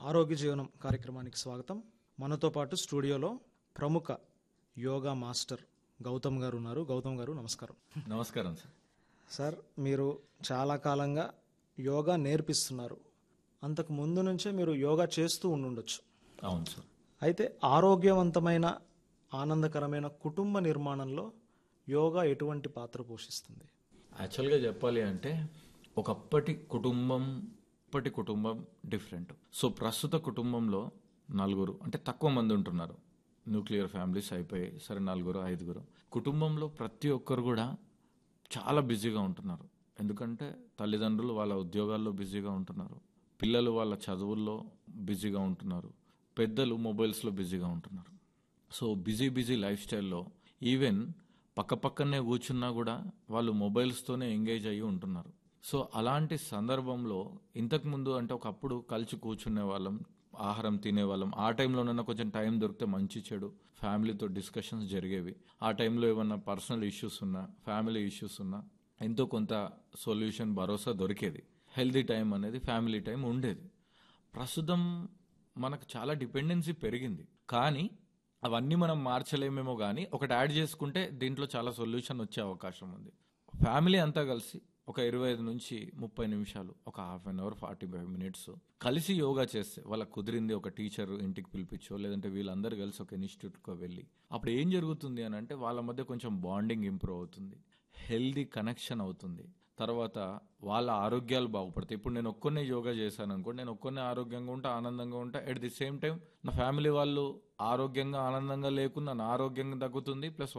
ఆరోగ్య జీవనం కార్యక్రమానికి స్వాగతం మనతో పాటు స్టూడియోలో ప్రముఖ యోగా మాస్టర్ గౌతమ్ గారు ఉన్నారు గౌతమ్ గారు నమస్కారం నమస్కారం సార్ సార్ మీరు చాలా కాలంగా యోగా నేర్పిస్తున్నారు అంతకు ముందు నుంచే మీరు యోగా చేస్తూ ఉండుండొచ్చు అవును సార్ అయితే ఆరోగ్యవంతమైన ఆనందకరమైన కుటుంబ నిర్మాణంలో యోగా ఎటువంటి పాత్ర పోషిస్తుంది యాక్చువల్గా చెప్పాలి అంటే ఒకప్పటి కుటుంబం ఇప్పటి కుటుంబం డిఫరెంట్ సో ప్రస్తుత కుటుంబంలో నలుగురు అంటే తక్కువ మంది ఉంటున్నారు న్యూక్లియర్ ఫ్యామిలీస్ అయిపోయాయి సరే నలుగురు ఐదుగురు కుటుంబంలో ప్రతి ఒక్కరు కూడా చాలా బిజీగా ఉంటున్నారు ఎందుకంటే తల్లిదండ్రులు వాళ్ళ ఉద్యోగాల్లో బిజీగా ఉంటున్నారు పిల్లలు వాళ్ళ చదువుల్లో బిజీగా ఉంటున్నారు పెద్దలు మొబైల్స్లో బిజీగా ఉంటున్నారు సో బిజీ బిజీ లైఫ్ స్టైల్లో ఈవెన్ పక్క పక్కనే కూర్చున్నా కూడా వాళ్ళు మొబైల్స్తోనే ఎంగేజ్ అయ్యి ఉంటున్నారు సో అలాంటి సందర్భంలో ఇంతకుముందు అంటే ఒకప్పుడు కలిసి కూర్చునే వాళ్ళం ఆహారం తినేవాళ్ళం ఆ టైంలోనైనా కొంచెం టైం దొరికితే మంచి చెడు ఫ్యామిలీతో డిస్కషన్స్ జరిగేవి ఆ టైంలో ఏమన్నా పర్సనల్ ఇష్యూస్ ఉన్నా ఫ్యామిలీ ఇష్యూస్ ఉన్నా ఎంతో కొంత సొల్యూషన్ భరోసా దొరికేది హెల్దీ టైం అనేది ఫ్యామిలీ టైం ఉండేది ప్రస్తుతం మనకు చాలా డిపెండెన్సీ పెరిగింది కానీ అవన్నీ మనం మార్చలేమేమో కానీ ఒకటి యాడ్ చేసుకుంటే దీంట్లో చాలా సొల్యూషన్ వచ్చే అవకాశం ఉంది ఫ్యామిలీ అంతా కలిసి ఒక ఇరవై ఐదు నుంచి ముప్పై నిమిషాలు ఒక half an hour forty five minutes కలిసి యోగా చేస్తే వాళ్ళకి కుదిరింది ఒక టీచర్ ఇంటికి పిలిపించో లేదంటే వీళ్ళందరూ కలిసి ఒక ఇన్స్టిట్యూట్కో వెళ్ళి అప్పుడు ఏం జరుగుతుంది అని అంటే వాళ్ళ మధ్య కొంచెం బాండింగ్ ఇంప్రూవ్ అవుతుంది హెల్దీ కనెక్షన్ అవుతుంది తర్వాత వాళ్ళ ఆరోగ్యాలు బాగుపడతాయి ఇప్పుడు నేను ఒక్కనే యోగా చేశాను అనుకోండి నేను ఒక్కనే ఆరోగ్యంగా ఉంటా ఆనందంగా ఉంటా ఎట్ ది సేమ్ టైం నా ఫ్యామిలీ వాళ్ళు ఆరోగ్యంగా ఆనందంగా లేకున్నా నా ఆరోగ్యంగా తగ్గుతుంది ప్లస్